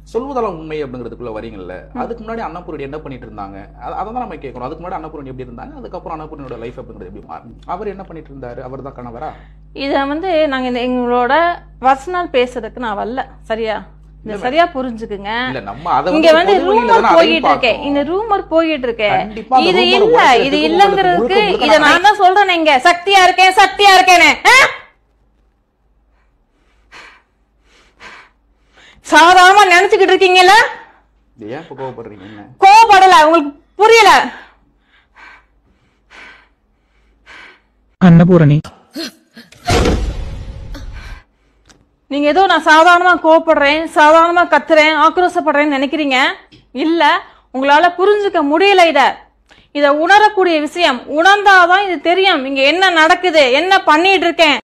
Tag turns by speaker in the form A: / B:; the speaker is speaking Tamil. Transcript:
A: சொல்வதெல்லாம் உண்மை அப்படிங்கிறதுக்குள்ள வரீங்கல்ல அதுக்கு முன்னாடி அன்னபூரணி என்ன பண்ணிட்டு இருந்தாங்க அத- அதை தான் நம்ம கேட்கறோம் அதுக்கு முன்னாடி அன்னபூரணி எப்படி இருந்தாங்க அதுக்கப்புறம் அன்னபூரணியோட லைஃப் அப்படிங்கிறது எப்படி மாறும் அவர் என்ன பண்ணிட்டு இருந்தாரு அவர் தான் கணவரா
B: இத வந்து நாங்க இந்த எங்களோட பர்சனல் பேசுறதுக்கு நான் வரல சரியா இத சரியா புரிஞ்சுக்குங்க
A: இல்ல நம்ம அதை
B: இங்க வந்து
A: பொது வெளியில
B: ரூமர்
A: தானே அதையும்
B: போயிட்டு இருக்கே
A: பார்த்தோம்.
B: இந்த ரூமர் போயிட்டு இருக்கே
A: கண்டிப்பா அந்த
B: இது
A: rumor
B: இல்ல
A: உடைக்கிறதுக்கு
B: இது
A: உங்களுக்கு
B: இல்லங்கிறதுக்கு
A: முழுக்க முழுக்க
B: இத நான் தான் சொல்றேன் இங்க சக்தியா இருக்கேன் சக்தியா இருக்கேன்னு ஆ? சாதாரணமா நினைச்சுக்கிட்டு இருக்கீங்கல்ல
A: இது ஏன் இப்ப கோவப்படுறீங்க என்ன
B: கோவப்படல உங்களுக்கு புரியல
C: அன்னபூரணி
B: நீங்க ஏதோ நான் சாதாரணமா கோவப்படுறேன் சாதாரணமா கத்துறேன் ஆக்ரோஷப்படுறேன்னு நினைக்கிறீங்க இல்ல உங்களால புரிஞ்சுக்க முடியல இத இத உணரக்கூடிய விஷயம் உணர்ந்தாதான் இது தெரியும் இங்க என்ன நடக்குது என்ன பண்ணிட்டு இருக்கேன்